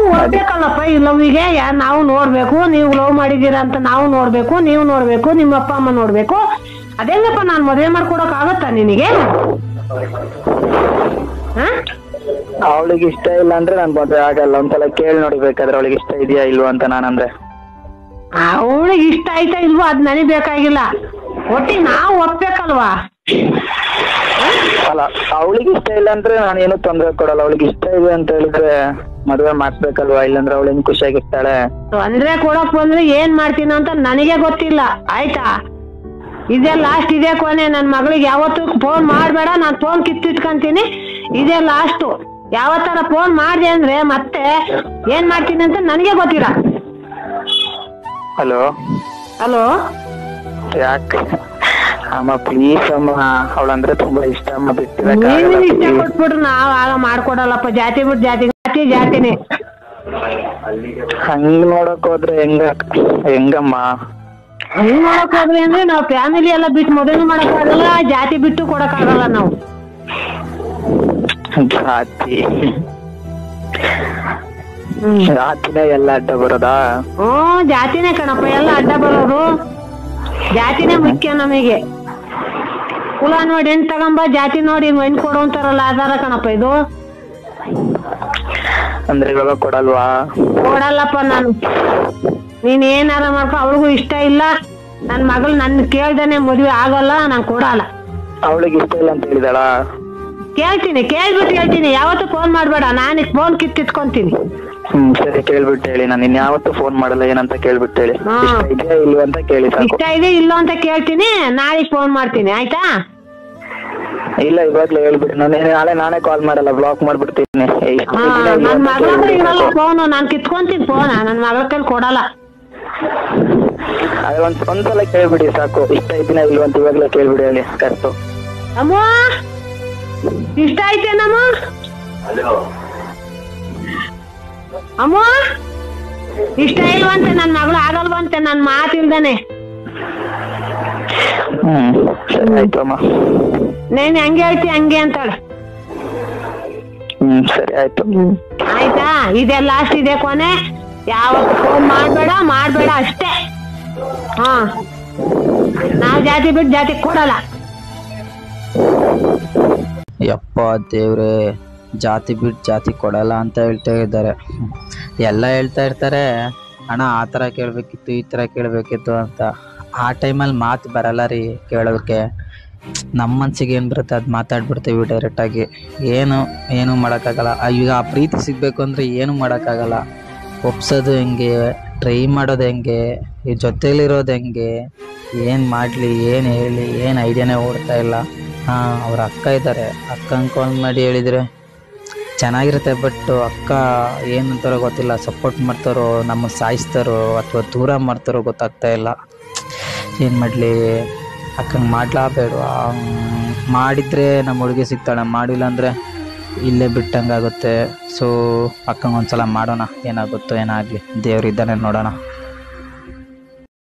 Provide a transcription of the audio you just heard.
ನಾವು ಓದ್ಬೇಕಲ್ಲಪ್ಪ ಈ ಲವ್ವಿಗೆ ಯಾ ನಾವು ನೋಡ್ಬೇಕು ನೀವು ಲವ್ ಮಾಡಿದ್ದೀರಾ ಅಂತ ನಾವು ನೋಡ್ಬೇಕು ನೀವು ನೋಡ್ಬೇಕು ನಿಮ್ಮ ಅಪ್ಪ ಅಮ್ಮ ನೋಡ್ಬೇಕು ಅದೆಂಗಪ್ಪ ನಾನು ಮದುವೆ ಮಾಡ್ಕೊಡಕ್ ಆಗತ್ತಾ ನಿನಗೆ ಹಾ ಅವಳಿಗೆ ಇಷ್ಟ ಇಲ್ಲ ಅಂದ್ರೆ ನಾನು ಮದ್ವೆ ಆಗಲ್ಲ ಒಂದ್ಸಲ ಕೇಳಿ ನೋಡಿ ಬೇಕಾದ್ರೆ ಅವಳಿಗೆ ಇಷ್ಟ ಇದೆಯಾ ಇಲ್ವಾ ಅಂತ ನಾನಂದ್ರೆ ಅವಳಿಗೆ ಇಷ್ಟ ಆಯ್ತಾ ಇಲ್ವೋ ಅದ್ ನನಗೆ ಬೇಕಾಗಿಲ್ಲ ಒಟ್ಟಿಗೆ ನಾವು ಒಪ್ಬೇಕಲ್ವಾ ಅಲ್ಲ ಅವಳಿಗೆ ಇಷ್ಟ ಇಲ್ಲ ಅಂದ್ರೆ ನಾನು ಏನು ತೊಂದ್ರೆ ಕೊಡಲ್ಲ ಅವಳಿಗೆ ಇಷ್ಟ ಇದೆ ಅಂತ ಹೇಳಿದ್ರೆ ಮದ್ವೆ ಮಾಡ್ಸ್ಬೇಕಲ್ವಾ ಇಲ್ಲಾಂದ್ರೆ ಅವಳು ಹೆಂಗ್ ಖುಷಿಯಾಗಿರ್ತಾಳೆ ತೊಂದ್ರೆ ಕೊಡಕ್ ಬಂದ್ರೆ ಏನ್ ಮಾಡ್ತೀನೋ ಅಂತ ನನಗೆ ಗೊತ್ತಿಲ್ಲ ಆಯ್ತಾ ಇದೇ ಲಾಸ್ಟ್ ಇದೇ ಕೊನೆ ನನ್ ಮಗಳಿಗೆ ಯಾವತ್ತೂ ಫೋನ್ ಮಾಡ್ಬೇಡ ನಾನ್ ಫೋನ್ ಕಿತ್ತಿಟ್ಕೊಂತೀನಿ ಇದೇ ಲಾಸ್ಟು ಯಾವತ್ತಾರ ಫೋನ್ ಮಾಡ್ದೆ ಅಂದ್ರೆ ಮತ್ತೆ ಏನ್ ಮಾಡ್ತೀನಿ ಅಂತ ನನಗೆ ಗೊತ್ತಿಲ್ಲ ಹಲೋ ಹಲೋ ಯಾಕೆ ಅಮ್ಮ ಪ್ಲೀಸ್ ಅಮ್ಮ ಅವಳಂದ್ರೆ ತುಂಬಾ ಇಷ್ಟ ಅಮ್ಮ ನೀನು ಇಷ್ಟ ಬಿಟ್ಟಿರಕ್ಕಾಗಲ್ಲ ಕೊಟ್ಬಿಟ್ರು ನಾವ್ ಆಗ ಮಾಡ್ಕೊಡಲ್ಲಪ್ಪ ಜಾತಿ ಬಿಟ್ಟು ಜಾತಿ ಜಾತಿ ಜಾತಿನೇ ಹಂಗ್ ನೋಡಕ್ ಹೋದ್ರೆ ಹೆಂಗ ಹೆಂಗಮ್ಮ ಹಂಗ್ ಮಾಡಕ್ ಹೋದ್ರಿ ಅಂದ್ರೆ ನಾವ್ ಫ್ಯಾಮಿಲಿ ಎಲ್ಲ ಬಿಟ್ಟು ಮದುವೆ ಮಾಡಕ್ ಆಗಲ್ಲ ಜಾತಿ ಬಿಟ್ಟು ಕೊಡಕ್ ಆಗಲ್ಲ ನಾವು ಜಾತಿ ಹ್ಮ್ ಜಾತಿನೇ ಎಲ್ಲ ಅಡ್ಡ ಬರೋದಾ ಹ್ಮ್ ಜಾತಿನೇ ಕಣಪ್ಪ ಎಲ್ಲ ಅಡ್ಡ ಬರೋದು ಜಾತಿನೇ ಮುಖ್ಯ ನಮಗೆ ಕುಲ ನೋಡಿ ಹೆಣ್ ತಗೊಂಬ ಜಾತಿ ನೋಡಿ ಹೆಣ್ ಕೊಡು ಅಂತಾರಲ್ಲ ಆಧಾರ ಕಣಪ್ಪ ಇದು ಅಂದ್ರೆ ಇವಾಗ ಕೊಡಲ್ವಾ ಕೊಡಲ್ಲಪ್ಪ ನಾನು ನೀನ್ ಏನಾರ ಮಾಡ್ಕೊ ಅವಳಿಗೂ ಇಷ್ಟ ಇಲ್ಲ ನನ್ ಮಗಳು ನನ್ ಕೇಳ್ದೇನೆ ಮದ್ವೆ ಆಗಲ್ಲ ನಾನ್ ಕೊಡಲ್ಲ ಅವಳಿಗೆ ಇಷ್ಟ ಇಲ್ಲ ಅಂತ ಹೇಳಿದಾಳ ಕೇಳ್ತೀನಿ ಕೇಳ್ಬಿಟ್ಟು ಹೇಳ್ತೀನಿ ಯಾವತ್ತೂ ಫೋನ್ ಮಾಡ್ಬೇಡ ನಾನು ಫೋನ್ ಕಿತ್ತಿಟ್ಕೊಂತೀನಿ ಹ್ಮ್ ಸರಿ ಕೇಳ್ಬಿಟ್ಟು ಹೇಳಿ ನಾನು ಇನ್ಯಾವತ್ತೂ ಫೋನ್ ಮಾಡಲ್ಲ ಏನಂತ ಕೇಳ್ಬಿಟ್ಟು ಹೇಳಿ ಹಾ. ಇಷ್ಟ ಇದೆಯಾ ಇಲ್ವಾ ಅಂತ ಕೇಳಿ ಸಾಕು ಇಷ್ಟ ಇದೆ ಇಲ್ಲೋ ಅಂತ ಕೇಳ್ತೀನಿ ನಾಳೆ ಫೋನ್ ಮಾಡ್ತೀನಿ ಆಯ್ತಾ ಇಲ್ಲ ಇವಾಗ್ಲೇ ಹೇಳ್ಬಿಡಿ ನಾನು ನಾಳೆ ನಾನೇ ಕಾಲ್ ಮಾಡಲ್ಲ ಬ್ಲಾಕ್ ಮಾಡ್ಬಿಡ್ತೀನಿ ಏ, ಇಷ್ಟ ಹಾ ಇದೆಯಾ ಇಲ್ವಾ ನನ್ ಅಂತ ಮಗಳ ಕೇಳ್ಬಿಡಿ ಇರಲ್ಲ ಸಾಕು. ಫೋನು ನಾನ್ ಕಿತ್ಕೊಂತೀನಿ ಫೋನ್ ನನ್ ಮಗಳ ಕೈಲಿ ಕೊಡಲ್ಲ ಅದೇ ಒಂದ್ ಒಂದ್ಸಲ ಕೇಳ್ಬಿಡಿ ಸಾಕು ಇಷ್ಟ ಇದೆಯಾ ಇಲ್ವಾ ಅಂತ ಇವಾಗ್ಲೇ ಕೇಳ್ಬಿಡಿ ಹೇಳಿ ಕರೆಕ್ಟು ಅಮ್ಮ ಇಷ್ಟ ಆಯ್ತೇನಮ್ಮ ಅಮ್ಮ ಇಷ್ಟ ಇಲ್ವಂತೆ ನನ್ ಮಗಳು ಆಗಲ್ವಂತೆ ನನ್ ಮಾತಿಲ್ದಾನೆ ಹ್ಮ್ ಸರಿ ಆಯ್ತು ಅಮ್ಮ ನೀನ್ ಹೆಂಗೆ ಹೇಳ್ತಿ ಹಂಗೆ ಅಂತಾಳೆ ಹ್ಮ್ ಸರಿ ಆಯ್ತು ಆಯ್ತಾ ಇದೆ ಲಾಸ್ಟ್ ಇದೆ ಕೊನೆ ಯಾವತ್ತು ಫೋನ್ ಮಾಡ್ಬೇಡ ಮಾಡ್ಬೇಡ ಅಷ್ಟೇ ಹಾ ನಾವ್ ಜಾತಿ ಬಿಟ್ಟು ಜಾತಿ ಕೊಡಲ್ಲ ಯಪ್ಪ ದೇವ್ರೆ ಜಾತಿ ಬಿಟ್ಟು ಜಾತಿ ಕೊಡಲ್ಲ ಅಂತ ಹೇಳ್ತಾ ಇದ್ದಾರೆ ಎಲ್ಲ ಹೇಳ್ತಾ ಇರ್ತಾರೆ ಅಣ್ಣ ಆ ಥರ ಕೇಳಬೇಕಿತ್ತು ಈ ಥರ ಕೇಳಬೇಕಿತ್ತು ಅಂತ ಆ ಟೈಮಲ್ಲಿ ಮಾತು ಬರಲ್ಲ ರೀ ಕೇಳೋದಕ್ಕೆ ನಮ್ಮ ಮನ್ಸಿಗೆ ಏನು ಬರುತ್ತೆ ಅದು ಮಾತಾಡ್ಬಿಡ್ತೀವಿ ಡೈರೆಕ್ಟಾಗಿ ಏನು ಏನು ಮಾಡೋಕ್ಕಾಗಲ್ಲ ಆ, ಈಗ ಆ ಪ್ರೀತಿ ಸಿಗಬೇಕು ಅಂದರೆ ಏನು ಮಾಡೋಕ್ಕಾಗಲ್ಲ ಒಪ್ಸೋದು ಹೆಂಗೆ ಟ್ರೈ ಮಾಡೋದು ಹೆಂಗೆ ಈ ಜೊತೇಲಿರೋದು ಹೆಂಗೆ ಏನು ಮಾಡಲಿ ಏನು ಹೇಳಿ ಏನು ಐಡಿಯಾನೇ ಓಡ್ತಾ ಇಲ್ಲ ಹಾಂ ಅವ್ರ ಅಕ್ಕ ಇದ್ದಾರೆ ಅಕ್ಕನ ಕಾಲ್ ಮಾಡಿ ಹೇಳಿದರೆ ಚೆನ್ನಾಗಿರುತ್ತೆ ಬಟ್ ಅಕ್ಕ ಏನಂತಾರೋ ಗೊತ್ತಿಲ್ಲ ಸಪೋರ್ಟ್ ಮಾಡ್ತಾರೋ ನಮಗೆ ಸಾಯಿಸ್ತಾರೋ ಅಥವಾ ದೂರ ಮಾಡ್ತಾರೋ ಗೊತ್ತಾಗ್ತಾ ಇಲ್ಲ ಏನು ಮಾಡಲಿ ಅಕ್ಕಂಗೆ ಮಾಡ್ಲಾ ಬೇಡವಾ ಮಾಡಿದರೆ ನಮ್ಮ ಹುಡುಗಿ ಸಿಗ್ತಾಳೆ ಮಾಡಿಲ್ಲ ಅಂದರೆ ಇಲ್ಲೇ ಬಿಟ್ಟಂಗಾಗುತ್ತೆ ಸೊ ಅಕ್ಕಂಗೆ ಒಂದ್ಸಲ ಮಾಡೋಣ ಏನಾಗುತ್ತೋ ಏನಾಗಲಿ ದೇವ್ರಿದ್ದಾನೆ ನೋಡೋಣ